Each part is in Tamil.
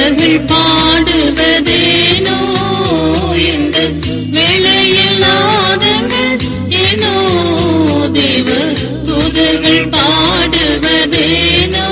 தூதர்கள் பாடுவதேனோ இந்த வேளையில் நாதங்கள் ஏனோ தேவ தூதர்கள் பாடுவதேனோ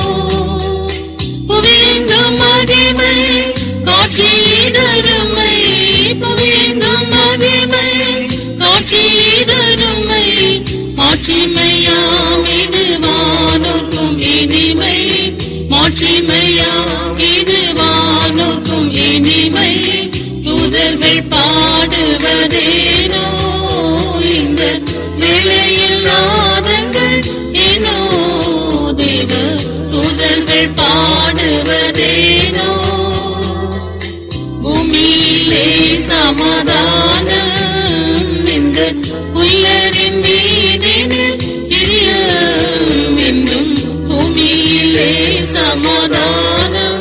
புவியெங்கும் மகிமை காட்சிதருமை புவியெங்கும் மகிமை காட்சிதருமை மாட்சிமையாம் இது வானோர்க்கும் இனிமை மாட்சிமையாம் இது வானோர்க்கும் இனிமை தூதர்கள் பாடுவதேனோ இந்த வேளையில் நாதங்கள் ஏனோ தேவ தூதர்கள் பாடுவதேனோ பூமியிலே சமாதானம் இந்த புல்லரின் மீதினில் பிரியம் என்றும் பூமியிலே சமாதானம்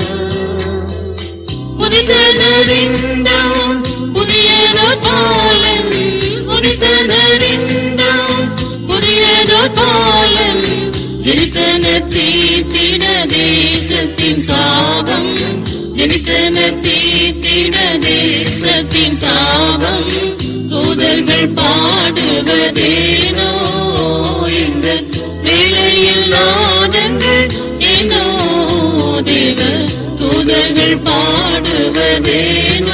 புதிதனறிந்தோம் புதியதோர் பாலன் புதிதனறிந்தோம் புதியதோர் பாலன் ஜனித்தன தீத்திட தேசத்தின் சாபம் ஜனித்தன தீத்திட தேசத்தின் சாபம் தூதர்கள் பாடுவதேனோ இந்த வேளையில் நாதங்கள் ஏனோ தேவ தூதர்கள் பாடுவதேனோ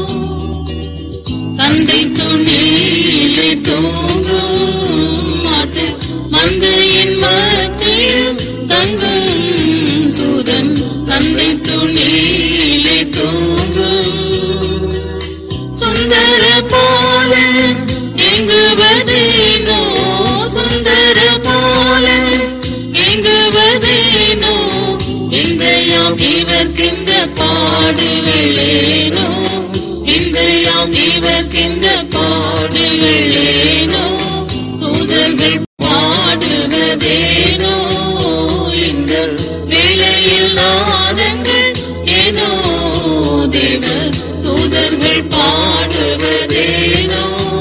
தந்தை துணியிலே தூங்கும் மாட்டு மந்தையின் மத்தியில் தங்கும் சூதன் தந்தை துணியிலே தூங்கும் சுந்தர போல எங்குவதேனோ சுந்தர போல எங்குவதேனோ இந்தயாம் இவர்க்கிந்த பாடுகளேனோ இந்தயாம் இவர்க்கிந்த பாடுகளேனோ தூதர்கள் பாடுவதேனோ இந்த வேளையில் நாதங்கள் ஏனோ தேவ தூதர்கள் பாடுவதேனோ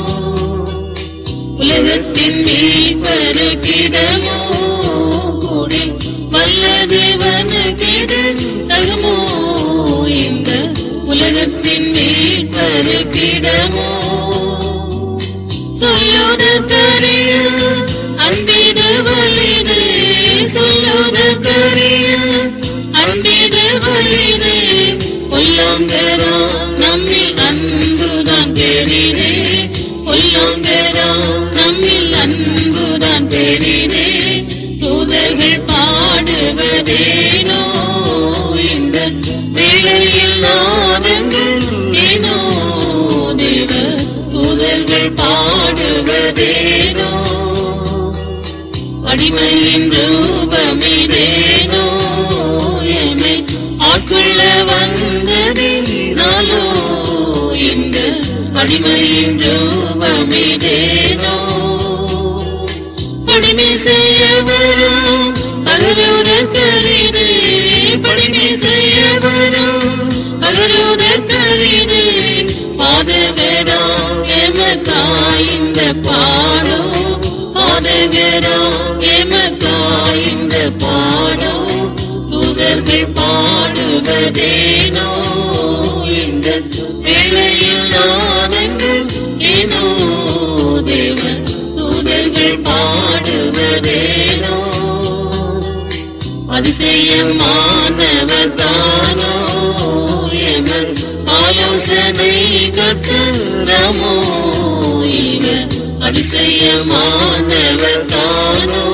உலகத்தின் மீட்பருக்கிடமோ கூடி வல்ல தேவனுக்கிது தகுமோ இந்த உலகத்தின் மீட்பருக்கிடமோ சொல்லுதற்கரிய அன்பிது வலிது சொல்லுதற்கரிய அன்பிது வலிது பொல்லாங்கராம் நம்மில் அன்புதான் பெரிதே பொல்லாங்கராம் நம்மில் அன்புதான் பெரிதே தூதர்கள் பாடுவதேனோ இந்த வேளையில் நாதங்கள் ஏனோ தேவ தூதர்கள் பாடுவதேனோ அடிமையின் ரூபமிதேனோ எமை ஆட்கொள்ள வந்தது நாளோ இந்த அடிமையின் ரூபமிதேனோ படிமை செய்ய வரும் அகலுதற்கரிது படிமை செய்ய வரும் அகலுதற்கரிது பாதகராம் எமக்காய்ந்த பாடோ பாதகராம் எமக்காய்ந்த பாடோ தூதர்கள் பாடுவதேனோ இந்த வேளையில் நாதங்கள் ஏனோ தேவன் தூதர்கள் பாடுவதேனோ அதிசயமானவர் தானோ எமர் ஆலோசனை கத்தரமோ இவர் அதிசயமானவர் தானோ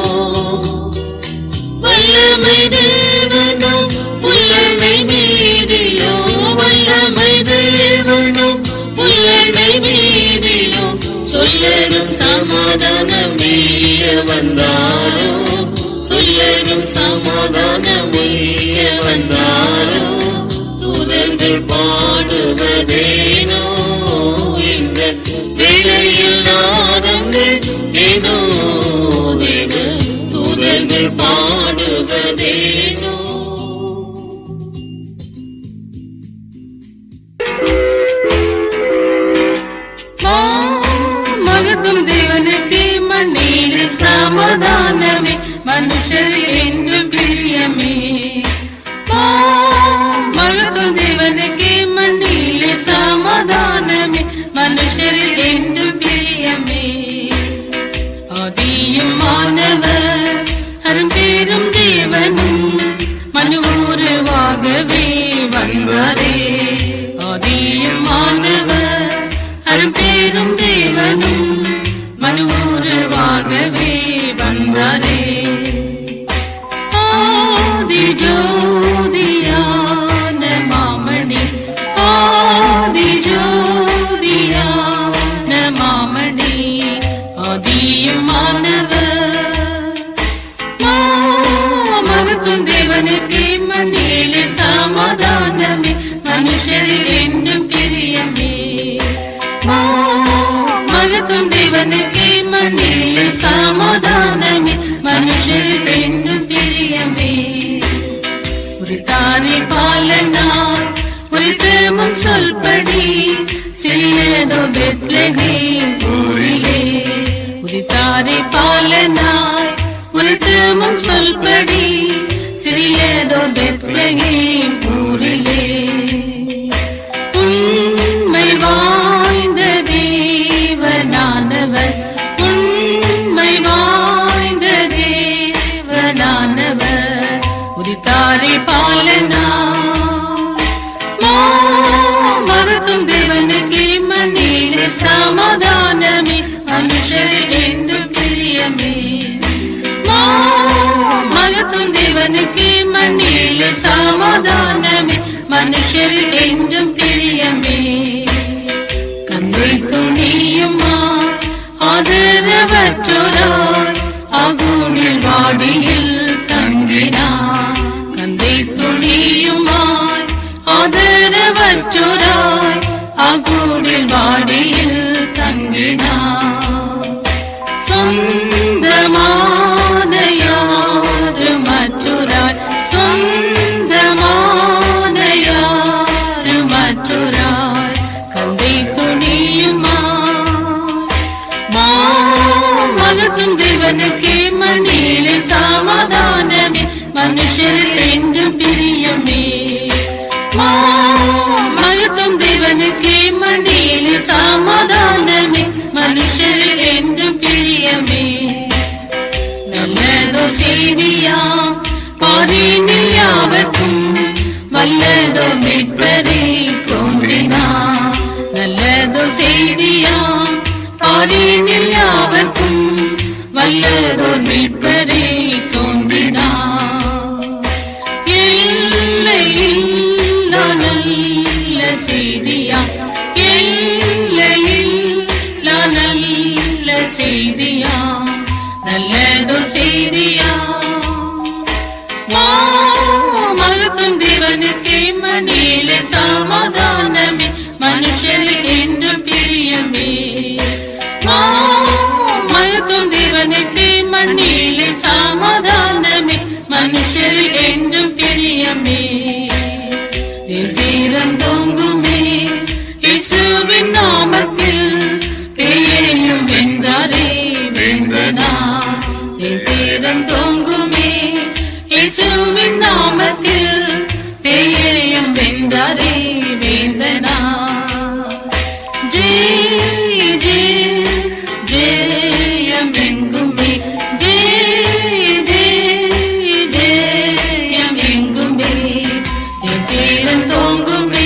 வல்லமை தேவனோ புல்லனை மீதிலோ வல்லமை தேவனோ புல்லனை மீதிலோ சொல்லரும் சமாதானம் நீய வந்தாரோ சொல்லரும் சமாதானம் நீய வந்தாரோ தூதர்கள் பாடுவதேனோ இந்த வேளையில் நாதங்கள் ஏனோ தேவ தூதர்கள் பாடுவதேனோ மகத்தும் தேவனுக்கு மண்ணில் சமாதானமே மனுஷர் என்றும் பிரியமே மகத்தும் தேவனுக்கு மண்ணிலே சமாதானமே மனுஷரில் என்றும் பிரியமே மகத்துவம் தேவனுக்கு மண்ணிலே சமாதானமே மனுஷரில் என்றும் பிரியமே உரித்தானே பாலனாய் உரித்து முன் சொல்படி சிறியதோ பெத்லகேம் ஊரிலே உரித்தானே பாலனாய் உரித்து முன் சொல்படி சிறியதோ பெத்லகேம் ஊரிலே உண்மை வாய்ந்த தேவனானவர் உண்மை வாய்ந்த தேவனானவர் உரித்தாரை பாலனா மறுக்கும் தேவனுக்கு மண்ணிலே சமாதானமே மனுஷரில் என்று பிரியமே மகத்தும் தேவனுக்கு மண்ணிலே சமாதானமே மனுஷரில் என்றும் பிரியமே கந்தை துணியுமா ஆதரவற்றோராய் அகூடில் வாடியில் தங்கினார் கந்தை துணியுமாய் ஆதரவற்றோராய் அகூடில் வாடியில் தங்கினார் சொந்தமான யாரு மற்றொராய் சொந்தமான யாரு மற்றொராய் கந்தை துணியுமா மகத்தும் தேவனுக்கே மண்ணிலே சமாதானமே மனுஷரில் என்றும் பிரியமே மகத்தும் தேவனுக்கே மண்ணிலே சமாதானமே மனுஷரில் என்றும் பிரியமே நல்லதோ செய்தியாம் பாரினில் யாவர்க்கும் வல்லதோ மீட்பரே தோன்றினார் நல்லதோ செய்தியாம் பாரினில் யாவர்க்கும் வல்லதோ மீட்பரே தோன்றினார் இல்லை இல்லா நல்ல செய்தியா இல்லை இல்லா நல்ல செய்தியா நல்லதோ செய்தியா மகத்தும் தேவனுக்கே மணியிலே சமாதானமே மனுஷரில் என்று பிரியமே மகத்தும் தேவனுக்கே மண்ணிலே சமாதானமே மனுஷரில் என்றும் பிரியமே தீரந்தோங்குமே இயேசுவின் நாமத்தில் பேயையும் வென்றாரே வேந்தனா தீரந்தோங்குமே இயேசுவின் நாமத்தில் பேயையும் வென்றாரே வேந்தனா ஜெய ஜெய ஜெயம் எங்குமே ஜெய ஜெய ஜெயம் எங்குமே ஜெயசீலன் தோங்குமே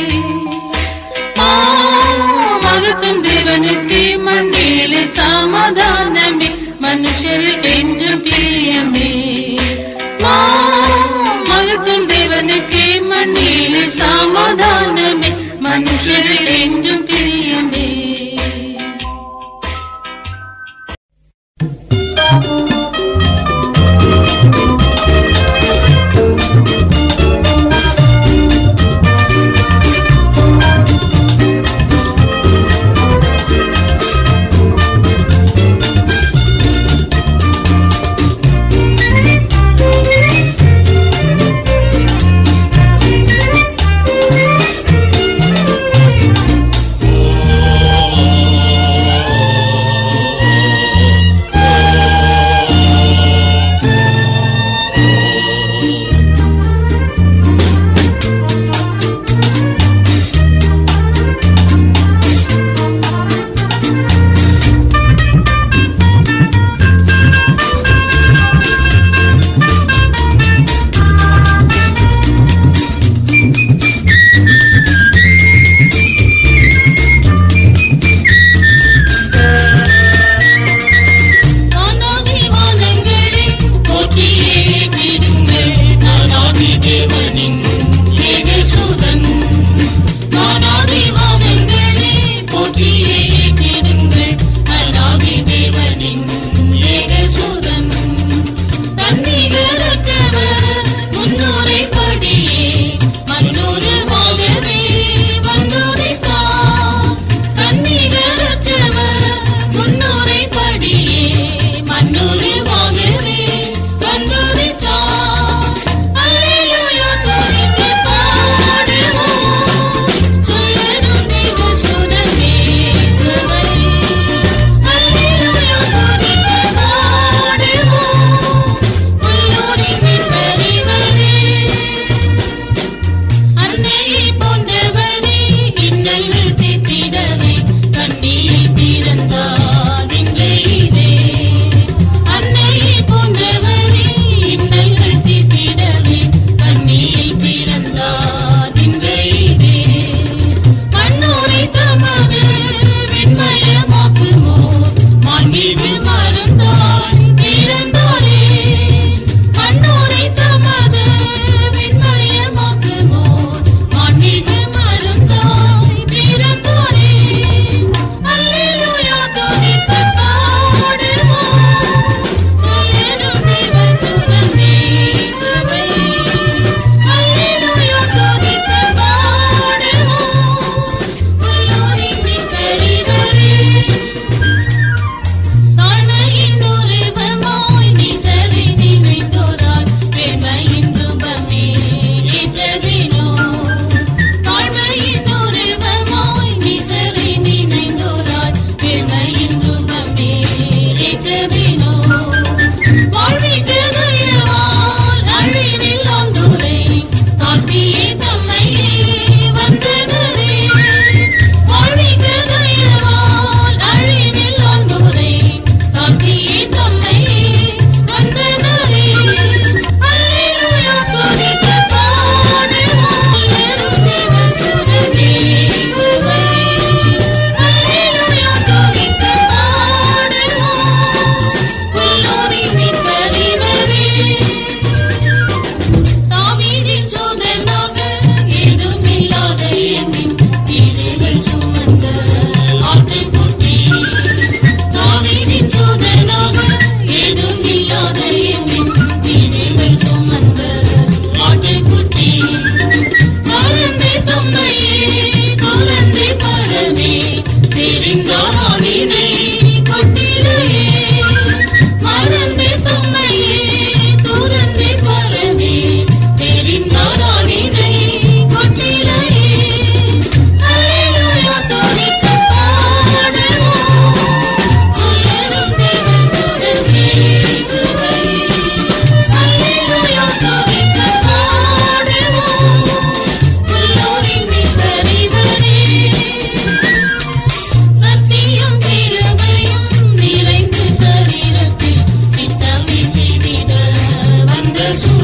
மகத்தும் தேவனுக்கு மண்ணிலே சமாதானமே மனுஷரில் என்று பிரியமே மகத்தும் தேவனுக்கு மண்ணிலே சமா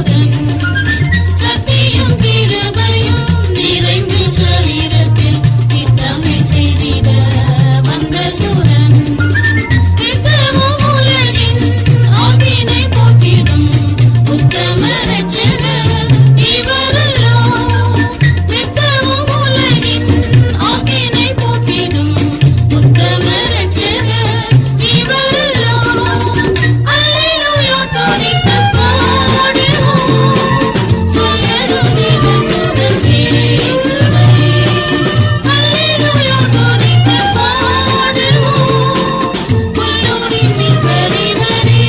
சுதன் சத்தியும் கிருபையும் நிறைந்து சரீரத்தில் நித்தமே செய்திட வந்த சுதன் நித்தமும் உலகின் ஆவினை போக்கிடும் உத்தம ரட்சகர் இவரல்லோ நித்தமும் உலகின் ஆவினை போக்கிடும் உத்தம ரட்சகர் இவரல்லோ அல்லேலூயா துதிக்க பாடுவோம் சொல்லரும் தேவசூதன் இயேசுவை அல்லேலூயா துதிக்க பாடுவோம் புல்லூரின் மீட்பரிவரே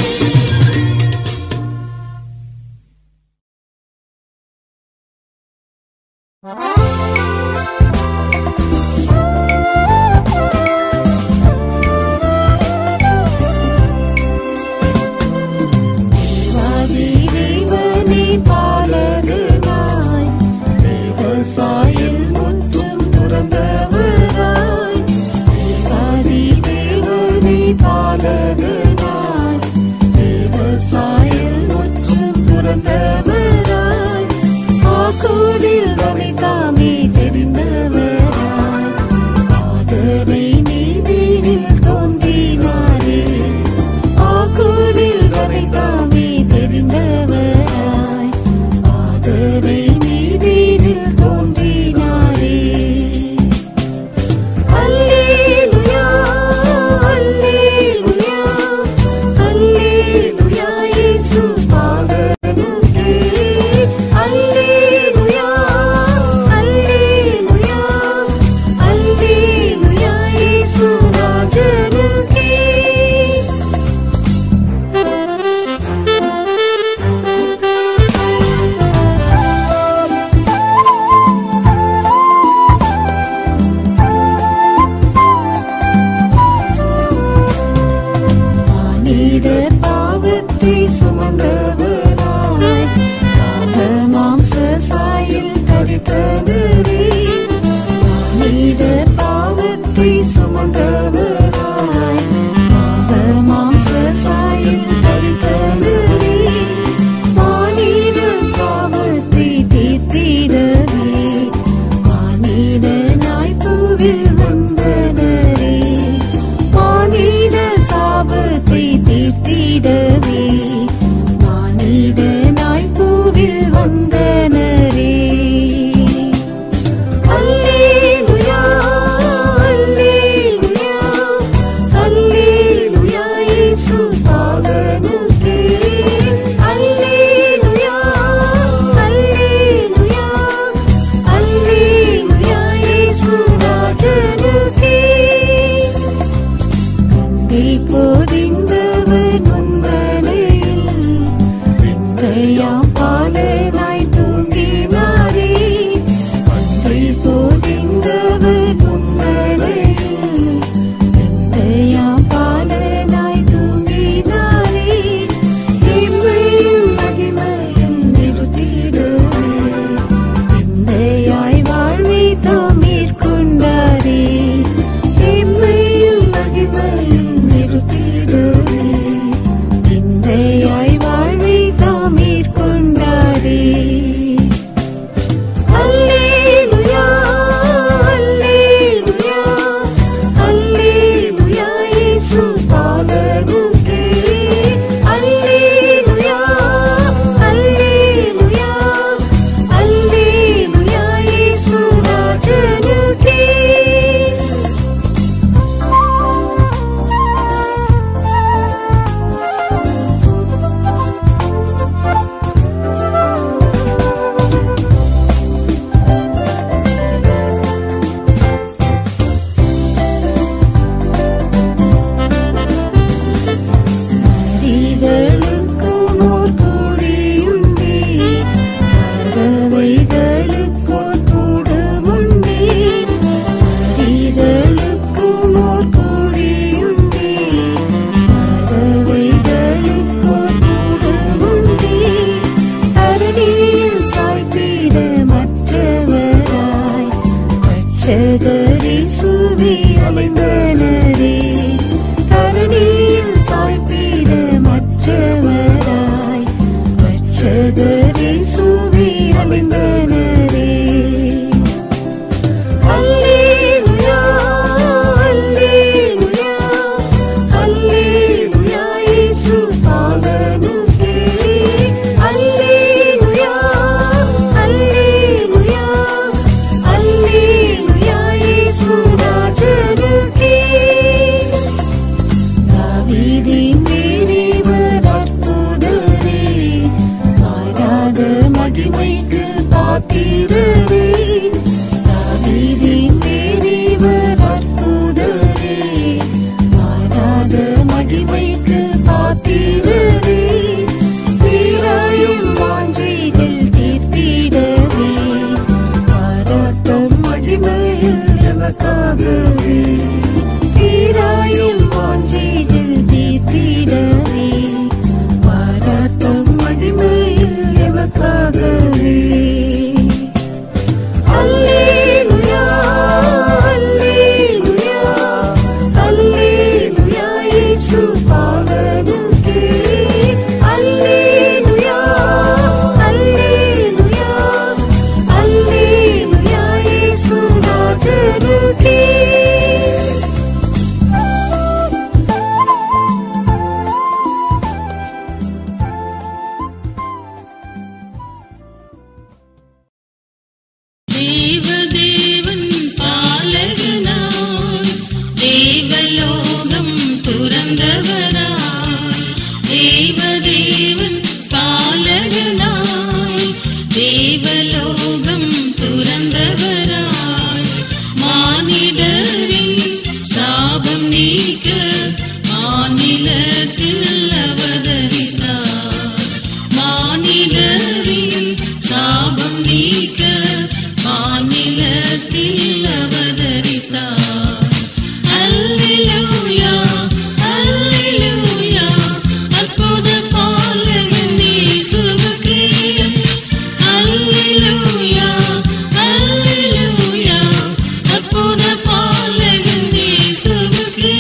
தேவனே பாலகனாய் தேவசாயில் முற்றும் துறந்தவராய் தேவாதி தேவனே பாலகனாய் தேவசாயில் முற்றும் துறந்தவராய் ஆக்கூடில் கவிதாமே தெரிந்தவராய் ஆதரை நீதியில் தோன்றினாரே ஆக்கூடில் கவிதாமே தெரிந்தவராய் ஆதரை நீதியில் தோன்றினாரே அல்லேலூயா அல்லேலூயா அல்லேலூயா இயேசு பாதனுக்கே அல்லேலூயா அல்லேலூயா அல்லேலூயா இயேசு ராஜனுக்கே மானிட பாவத்தை சுமந்தவராய் பாவ மாம்ச சாயில் தரித்தவரே மானிட பாவத்தை சுமந்தவராய் பாவ மாம்ச சாயில் தரித்தவரே மானிட சாபத்தை தீர்த்திடவே மானிட நாய்ப்புவில் வந்தனரே மானிட சாபத்தை தீர்த்திடவே மானிட நாய்ப்பூவில் வந்தனரே அல்லேலூயா அல்லேலூயா அல்லேலூயா இயேசு பாதனுக்கே அல்லேலூயா அல்லேலூயா அல்லேலூயா இயேசு ராஜனுக்கே கந்தை போதிந்தவர் முன்மனையில் வெண்மையாம் பாலனாய் தூங்கினாரே கந்தை போதிந்தவர் முன்மனையில் வெண்மையாம் பாலனாய் தூங்கினாரே இம்மையில் மகிமையில் நிறுத்திடுவே எந்தையாய் வாழ்வை தாம் மேற்கொண்டாரே எம்மையில் மகிமையில் நிறுத்திடுவே எந்தையாய் வாழ்வை தாம் மேற்கொண்டாரே ராஜகரேசுவே அலைந்தனரே அல்லேலூயா அல்லேலூயா அல்லேலூயா இயேசு பாலனுக்கே அல்லேலூயா அல்லேலூயா அல்லேலூயா இயேசு ராஜனுக்கே தாவீதின் தேவர் அற்புதரே மாறாத மகிமைக்கு பாத்திரரே தாவீதின் தேவர் அற்புதரே மாறாத மகிமைக்கு பாத்திரரே தீராயும் வாஞ்சைகள் தீர்த்திடவே பாராட்டம் மகிமையில் எனக்காகவே தீராயும் வாஞ்சைகள் தீர்த்திடவே பாராட்டம் மகிமையில் எனக்காகவே அல்லேலூயா அல்லேலூயா அல்லேலூயா இயேசு பாலனுக்கே அல்லேலூயா அல்லேலூயா அல்லேலூயா இயேசு ராஜனுக்கே தேவதேவன் பாலகனாய் தேவலோகம் துறந்தவராய் தேவதேவன் பாலகனாய் தேவலோகம் துறந்தவராய் மானிடரின் சாபம் நீக்க மாநிலத்தில் அவதரித்தார் மானிடரின் சாபம் நீக்க மாநிலத்தில் அவதரித்தார் அல்லேலூயா அல்லேலூயா அற்புத பாலகன் இயேசுவுக்கே அல்லேலூயா அல்லேலூயா அற்புத பாலகன் இயேசுவுக்கே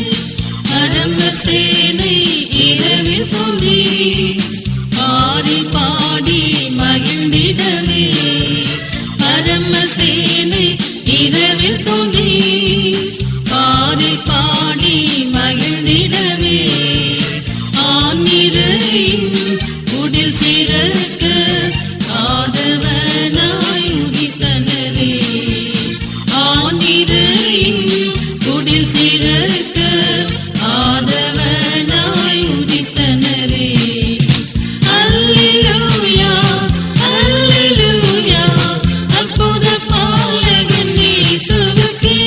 பரமசேனை இரவில் தோன்றி பாடி பாடி மகிழ்ந்திடவே பரமசேனை இரவில் தோன்றி பாடி பாடி மகிழ்ந்திடவே ஆனிரையின் குடில் சிறக்க ஆதவனாய் உதித்தனரே ஆனிரையின் குடில் சிறக்க ஆதவனாய் உதித்தனரே அல்லேலூயா அல்லேலூயா அற்புத பாலகன் இயேசுவுக்கே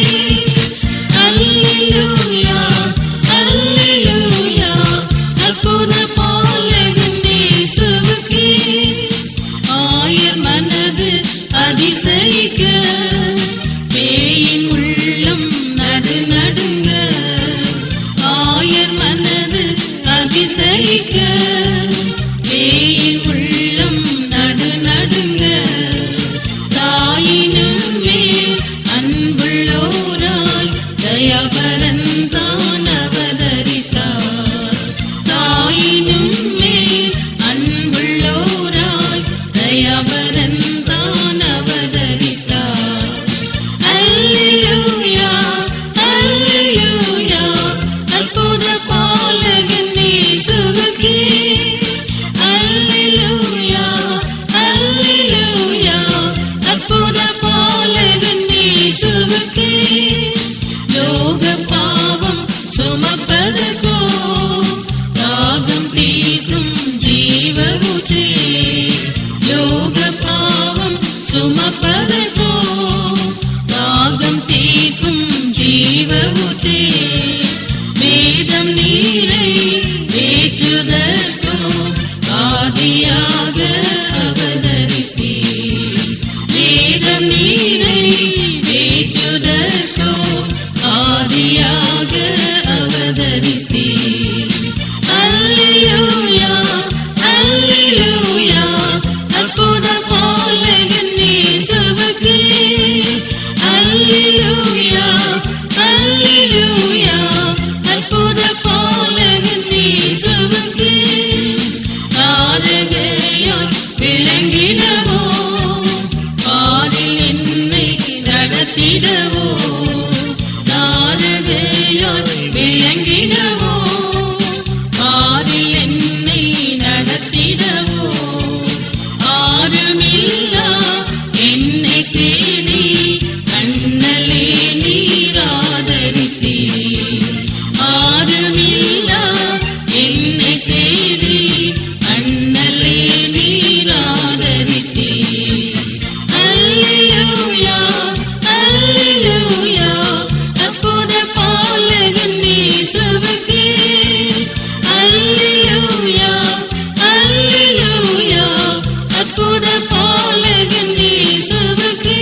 அல்லேலூயா அல்லேலூயா அற்புத பாலகன் இயேசுவுக்கே ஆயர் மனது அதிசயிக்க பேயின் உள்ளம் நடு நடுங்க ஆயர் மனது அதிசயிக்க பேயின் உள்ளம் நடு நடுங்க தாயினும் மேல் அன்புள்ளோராய் தயாபரன் தான் அவதரித்தார் தாயினும் மேல் அன்புள்ளோராய் தயாபரன் தான் அவதரித்தார் அல்லேலூயா அல்லேலூயா அற்புத பாலகன் இயேசுவுக்கே அல்லேலூயா அல்லேலூயா அற்புத பாலகன் இயேசுவுக்கே லோக பாவம் சுமப்பதற்கோ தாகம் தீர்க்கும் ஜீவ ஊற்றே லோக பாவம் சுமப்பதற்கோ தாகம் தீர்க்கும் ஜீவ ஊற்றே வேதம் நீரை வேற்றுதற்கோ ஆதியாக அவதரித்தீர் வேதம் நீரை வேற்றுதற்கோ ஆதியாக அவதரித்தீர் அல்லேலூயா அல்லேலூயா அற்புத பாலகன் இயேசுவுக்கே அல்லேலூயா அல்லேலூயா அற்புத பாலகன் இயேசுவுக்கே தாரகையாய் விளங்கிடவோ பாரில் என்னை நடத்திடவோ தாரகையாய் விளங்கிடவோ பாரில் என்னை நடத்திடவோ ஆருமில்லா என்னை தேடி கண்ணலே நீராதரித்தே ஆருமில்லா என்னை தேடி அண்ணலே நீராதரித்தே அல்லேலூயா அல்லேலூயா அற்புத பாலகன் இயேசுவுக்கே அல்லேலூயா அல்லேலூயா அற்புத பாலகன் இயேசுவுக்கே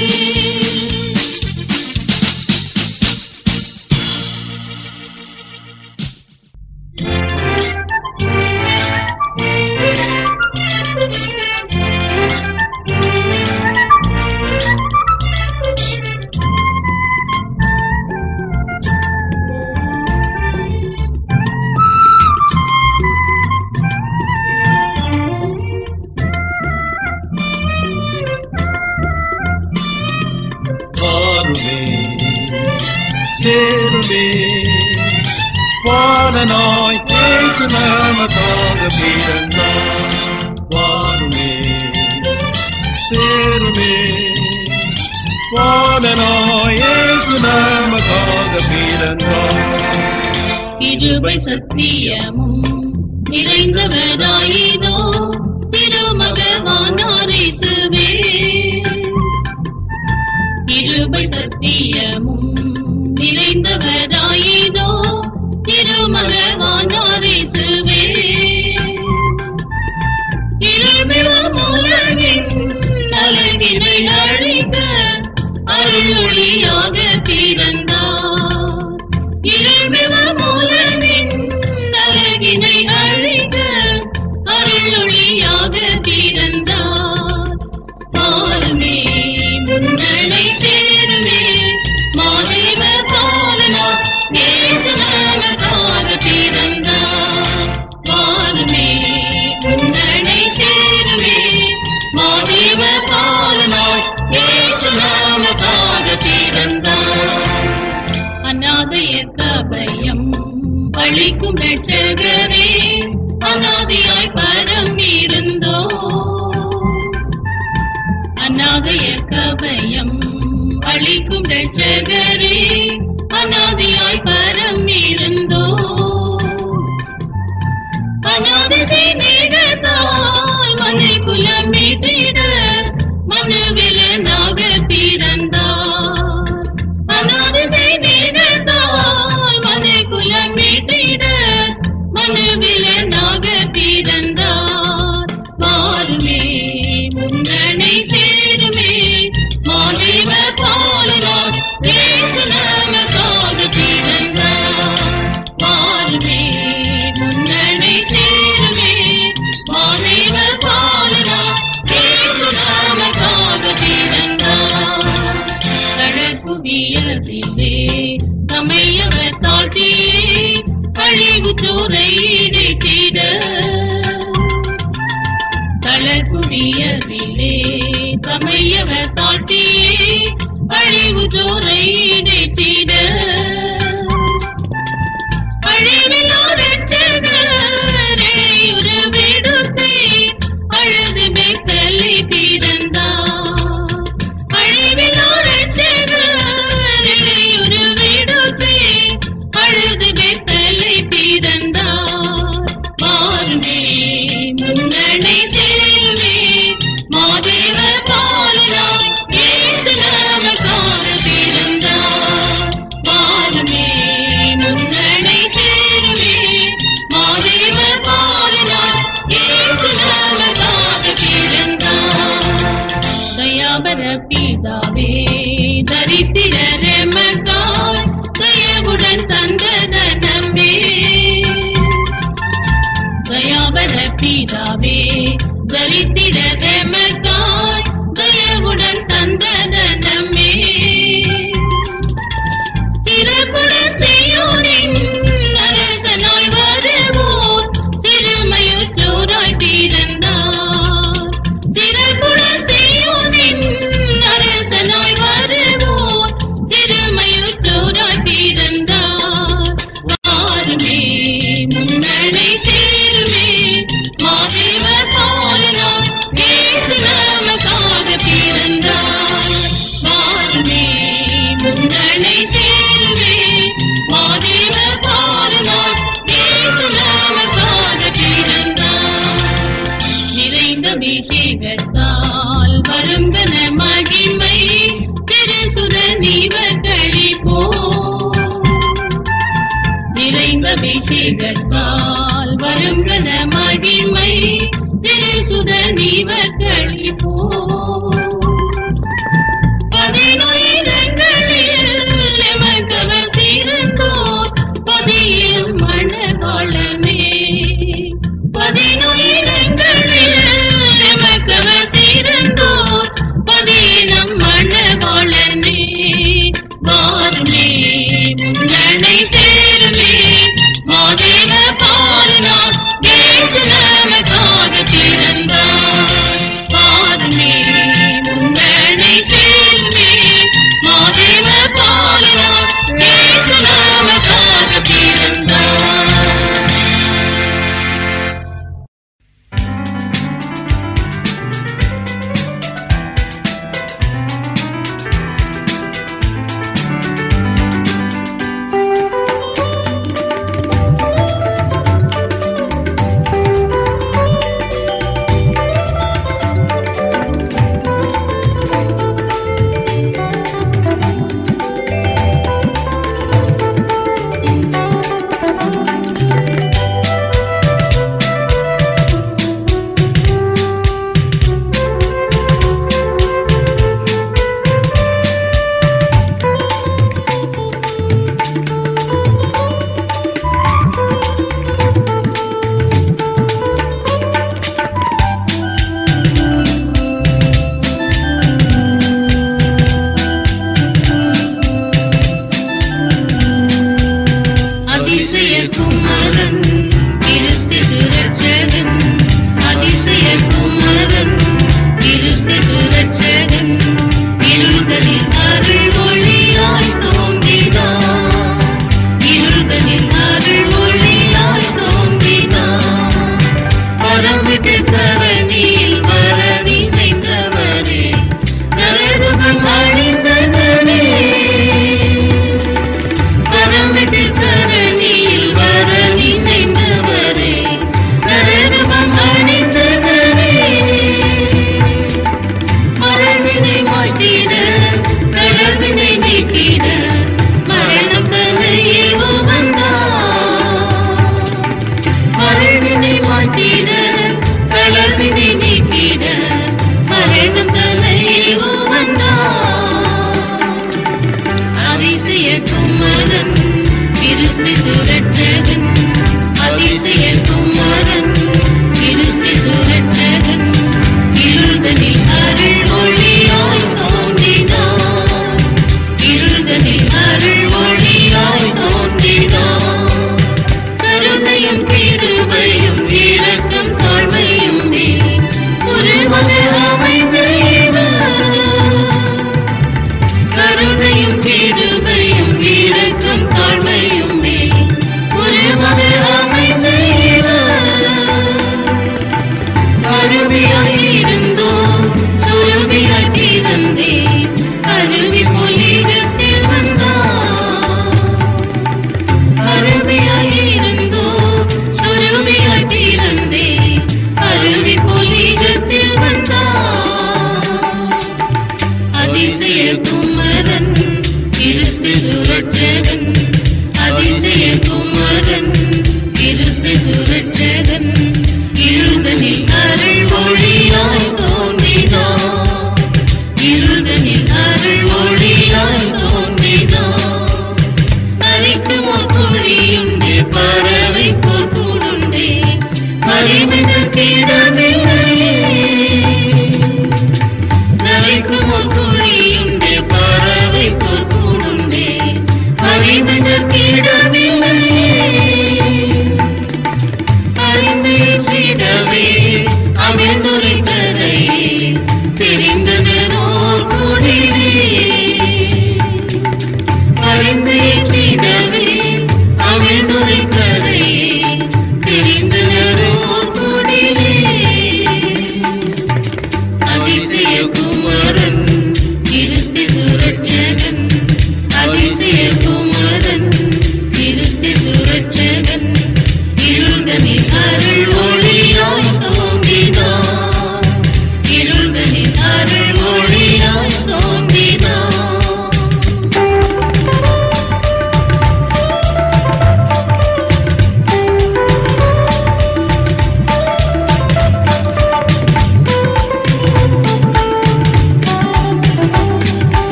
வாருமே சேருமே வாரனாய் பேசு நமக்காக பிறந்தார் வாருமே சேருமே வாரனாய் ஏசு நமக்காக பிறந்தார் கிருபை சத்தியமும் நிறைந்தவராயிதோ திருமகவானாரேசுவே கிருபை சத்தியமும் நிறைந்தவராயிதோ திருமகவானாரேசுவே இருமிவம் உலகின் அழகினை அழிக்க அருளொளியாக பிறந்தார் இருமிவம் உலகின் அழகினை அழிக்க அருளொளியாக பிறந்தார் பாருமே முன்னணை சேருமே மாதேவ பாலனா ஏசு நமக்காக பிறந்தார் பாருமே முன்னணை சேருமே மாதேவ பாலனாய் ஏசு நமக்காக பிறந்தார் அநாதைய கபயம் அளிக்கும் பெற்றகரே அநாதையாய் பரம் இருந்தோ அநாதைய கபயம் அளிக்கும் ரட்சகரே அநாதையாய் பரம் இருந்தோ அநாதை சிநேகத்தால் மனை குலம் மீட்டிட மனுவிலனாக பிறந்தார் அநாதை சிநேகத்தால் மனை குலம் மீட்டிட மனுவிலனாக பிறந்தார் வாருமே முன்னணை சேருமே மாதேவ பாலனார் இயேசு நமக்காக பிறந்தார் வாருமே முன்னணை சேருமே மாதேவ பாலனார் இயேசு நமக்காக பிறந்தார் கடற்புவியதிலே தமையவர் தாழ்த்தியே அழிவு தூரை இடித்திட தளர்புவியதிலே தமையவர் தாழ்த்தியே அழிவு தூரை இடித்திட அழிவிலோரற்றகரே உருவெடுத்தே அழுது பெத்தலை பிறந்தார் அழிவிலோரற்றகரே உருவெடுத்தே அழுது பெத்தலை பிறந்தார் வாருமே முன்னணை சேருமே மாதேவ பாலனாய் இயேசு நமக்காக பிறந்தார் வாருமே முன்னணை சேருமே மாதேவ பாலனாய் இயேசு நமக்காக பிறந்தார் தயாபர பிதாவே தரித்திர மக்காய் தயவுடன் தந்தத நம்பே தயாபர பிதாவே தரித்திர மக்காய் தயவுடன் தந்தத நம்பே சிறப்புடன் செய்யோரின் அரசனாய் வருவோர் சிறுமையுற்றோராய் பிறந்தார் அபிஷேகத்தால் வருந்தன மகிமை திருசுதன் இவர் கழிப்போ நிறைந்த அபிஷேகத்தால் வருந்தன மகிமை திருசுதன் இவர் கழிப்போ பதினோயிரங்களில் எமக்கவர் சிறந்தோர் பதியில் மணவாளனே பதினோயிரங்களில் எமக்கவர் சிறந்தோர் பதினம் மணவாளனே வாருமே முன்னணை சேருமே மாதேவ பாலனா தேசு நமக்காக பிறந்தார் பாருமே முன்னணை சேருமே மாதேவ பாலனா தேசு நமக்காக பிறந்தார் அதிசய குமரன் கிறிஸ்து சுரட்சகன் அதிசய குமரன் கிறிஸ்து சுரட்சகன் இருள்களில் அருள் ஒளியாய் தோன்றினார் இருள்களில் அருள் ஒளியாய் தோன்றினார் கரமிட்டு கரணியில் வர நினைந்தவரே நரரூபம் அணிந்தனே பரமிட்டு கரணியில் வர நினைந்தவரே நரரூபம் அணிந்தவரே மரவினை மாற்றிட கலர்வினை நீக்கிட மரணம் தன்னையே வந்தார் மரவினை மாற்றிட கலர்வினை நீக்கிட மரணம் தன்னையே வந்தார் அதிசய குமரன் கிறிஸ்து சுரட்சகன் அதிசய குமரன் கிறிஸ்து சுரட்சகன் இருள்தனில் அருள் ஒளியாய் தோன்றினார் இருள்தனில் அருள் ஒளியாய் தோன்றினார் கருணையும் கிருபையும் இரக்கம் தாழ்மையும் உருவக அமைந்த இவர். கருணையும் கிருபையும் இரக்கம் தாழ்மையும் உருவக அமைந்த அருவியாயிருந்தோ சுரபியாய் பிறந்தே அருவி பொலிகத்தில் வந்தார் அருவியாயிருந்தோ சுரபியாய் பிறந்தே அருவி பொலிகத்தில் வந்தார் அதிசய குமரன் கிறிஸ்து சுரட்சகன் அதிசய குமரன் கிறிஸ்து சுரட்சகன் இருள்தனில் அருள் ஒளியாய் தோன்றினார் இருள்தனில் அருள் ஒளியாய் தோன்றினார் அரிக்கும் ஒரு குழியுண்டு பறவை போர் கூடுண்டே மறைமிதல் திறமில்லையே நரைக்கும் ஒரு குழியுண்டு பறவை போர் கூடுண்டே மறைமிதற்கிடமில்லையே அறிந்திடவே அமிர்ந்துரைத்ததை தெரிந்தனோர் குடிலே அறிந்திடவே அமிர்ந்துரைத்ததை தெரிந்தனோர் குடிலே அதிசய குமரன் கிறிஸ்து சுரட்சகன் அதிசய குமரன் கிறிஸ்து சுரட்சகன் இருள்தனில் அருள் ஒளியாய் தோன்றினார்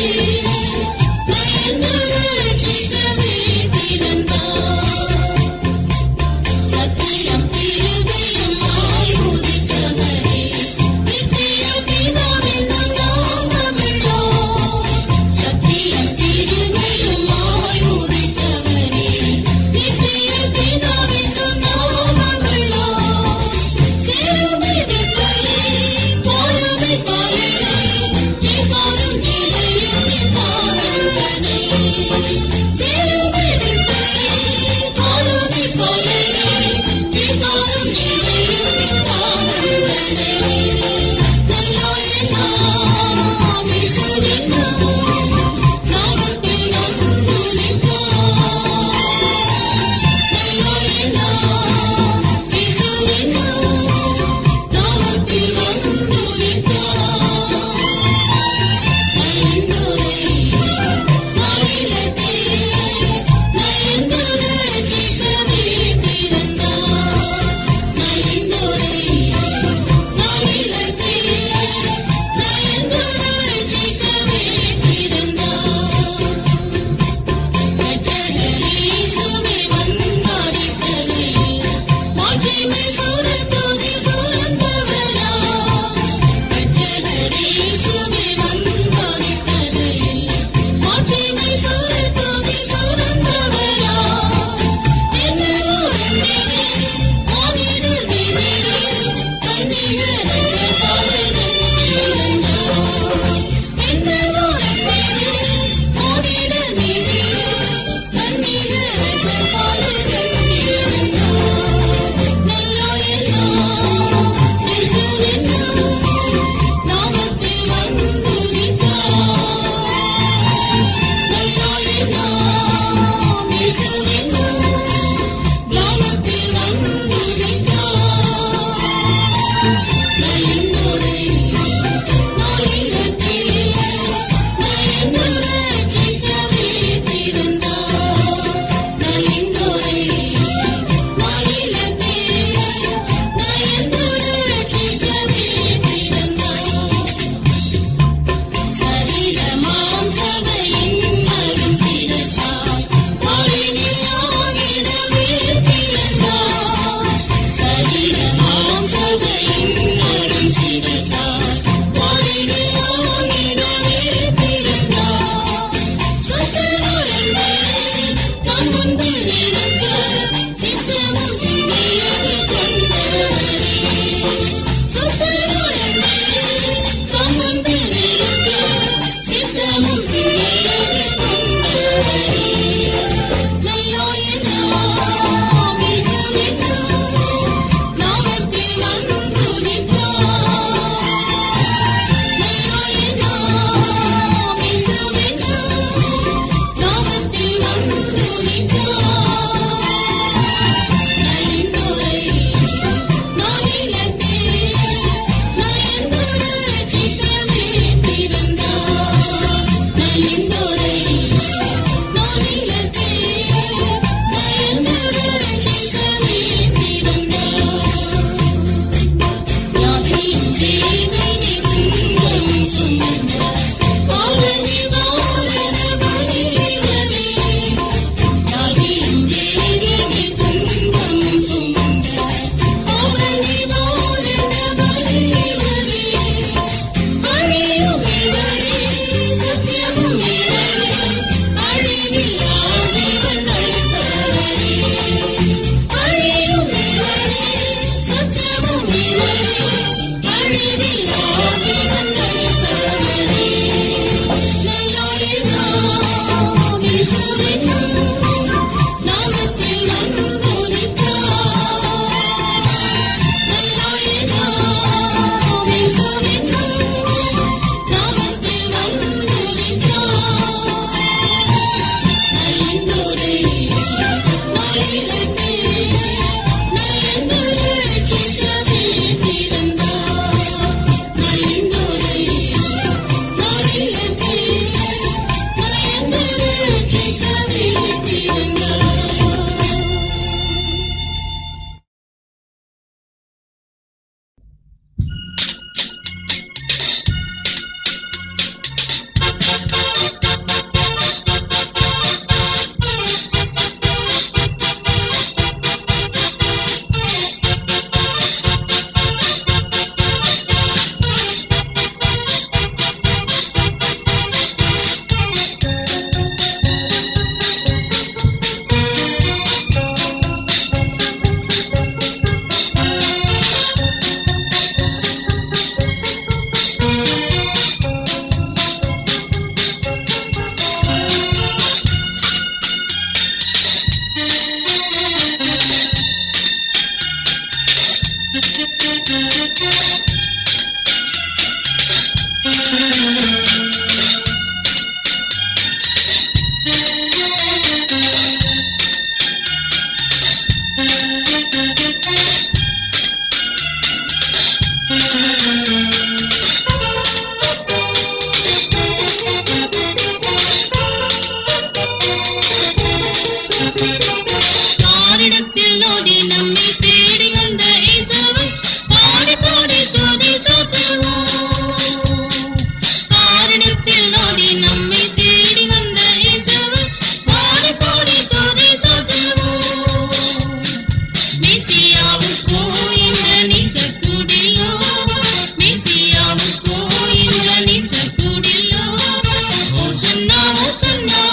சத்தியமும் ஓசன்னா